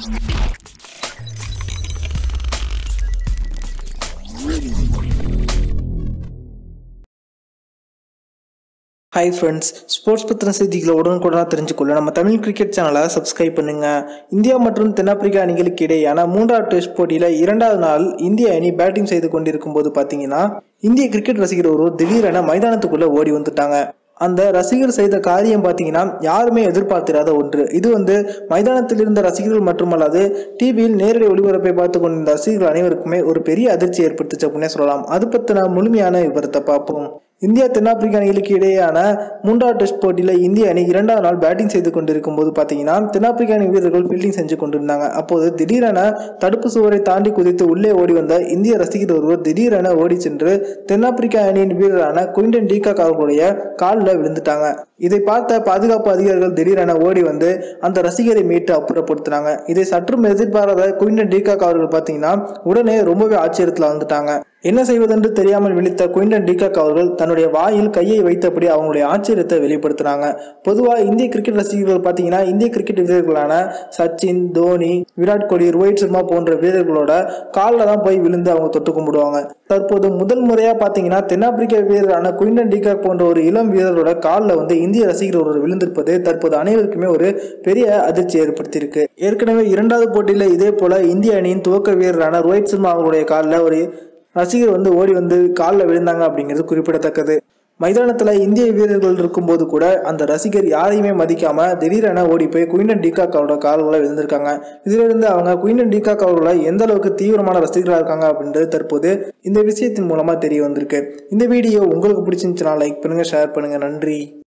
hi friends sports பற்றின செய்திகளை உடனுக்குடனாக தெரிஞ்சுக்கொள்ள நம்ம தமிழ் கிரிக்கெட் சேனலை சப்ஸ்கிரைப் பண்ணுங்க இந்தியா மற்றும் தென்னாப்பிரிக்கா அணிகளுக்கு இடையேயான மூன்றாவது டெஸ்ட் போட்டியில் இரண்டாவது நாள் இந்திய அணி பேட்டிங் செய்து கொண்டிருக்கும் போது பார்த்தீங்கன்னா இந்திய கிரிக்கெட் ரசிகர் ஒருவர் திடீரென மைதானத்துக்குள்ளே ஓடி வந்துட்டாங்க அந்த ரசிகர் செய்த காரியம் பார்த்தீங்கன்னா யாருமே எதிர்பார்த்திராத ஒன்று இது வந்து மைதானத்தில் இருந்த ரசிகர்கள் மட்டுமல்லாது டிவியில் நேரடி ஒளிபரப்பை பார்த்து கொண்டிருந்த ரசிகர்கள் அனைவருக்குமே ஒரு பெரிய அதிர்ச்சி ஏற்படுத்துச்சு அப்படின்னே சொல்லலாம் அது பற்றின முழுமையான விவரத்தை பார்ப்போம் இந்தியா தென்னாப்பிரிக்கா அணிகளுக்கு இடையேயான மூன்றாவது டெஸ்ட் போட்டியில் இந்திய அணி இரண்டாவது நாள் பேட்டிங் செய்து கொண்டிருக்கும் போது பார்த்தீங்கன்னா தென்னாப்பிரிக்கா அணி வீரர்கள் ஃபீல்டிங் செஞ்சு கொண்டிருந்தாங்க அப்போது திடீரென தடுப்பு சுவரை தாண்டி குதித்து உள்ளே ஓடி வந்த இந்திய ரசிகர் ஒருவர் திடீரென ஓடி சென்று தென்னாப்பிரிக்கா அணியின் வீரரான குயின்டன் டீகாக் அவர்களுடைய காலில் விழுந்துட்டாங்க இதை பார்த்த பாதுகாப்பு அதிகாரிகள் திடீரென ஓடி வந்து அந்த ரசிகரை மீட்டு அப்புறப்படுத்தினாங்க இதை சற்றும் எதிர்பாராத குயின்டன் டீகாக் அவர்கள் பார்த்தீங்கன்னா உடனே ரொம்பவே ஆச்சரியத்தில் வந்துட்டாங்க என்ன செய்வதென்று தெரியாமல் விழித்த குயின்டன் டிகாக் அவர்கள் தன்னுடைய வாயில் கையை வைத்தபடி அவங்களுடைய ஆச்சரியத்தை வெளிப்படுத்தினாங்க பொதுவாக இந்திய கிரிக்கெட் ரசிகர்கள் பார்த்தீங்கன்னா இந்திய கிரிக்கெட் வீரர்களான சச்சின் தோனி விராட் கோலி ரோஹித் சர்மா போன்ற வீரர்களோட காலில் தான் போய் விழுந்து அவங்க தொட்டு கும்பிடுவாங்க தற்போது முதல் முறையாக பார்த்தீங்கன்னா தென்னாப்பிரிக்க வீரரான குயின்டன் டிகாக் போன்ற ஒரு இளம் வீரரோட காலில் வந்து இந்திய ரசிகர் ஒருவர் விழுந்திருப்பது தற்போது அனைவருக்குமே ஒரு பெரிய அதிர்ச்சி ஏற்படுத்தியிருக்கு ஏற்கனவே இரண்டாவது போட்டியில் இதே போல இந்திய அணியின் துவக்க வீரரான ரோஹித் சர்மா அவர்களுடைய காலில் ஒரு ரசிகர் வந்து ஓடி வந்து காலில் விழுந்தாங்க அப்படிங்கிறது குறிப்பிடத்தக்கது மைதானத்தில் இந்திய வீரர்கள் இருக்கும்போது கூட அந்த ரசிகர் யாரையுமே மதிக்காம திடீரென ஓடி போய் குயின்டன் டிகாக் அவரோட கால்களை விழுந்திருக்காங்க இதிலிருந்து அவங்க குயின்டன் டிகாக் அவர்களை எந்த அளவுக்கு தீவிரமான ரசிகர்களாக இருக்காங்க அப்படின்றது தற்போது இந்த விஷயத்தின் மூலமாக தெரிய வந்திருக்கு இந்த வீடியோ உங்களுக்கு பிடிச்சிருந்துச்சுன்னா லைக் பண்ணுங்க ஷேர் பண்ணுங்க நன்றி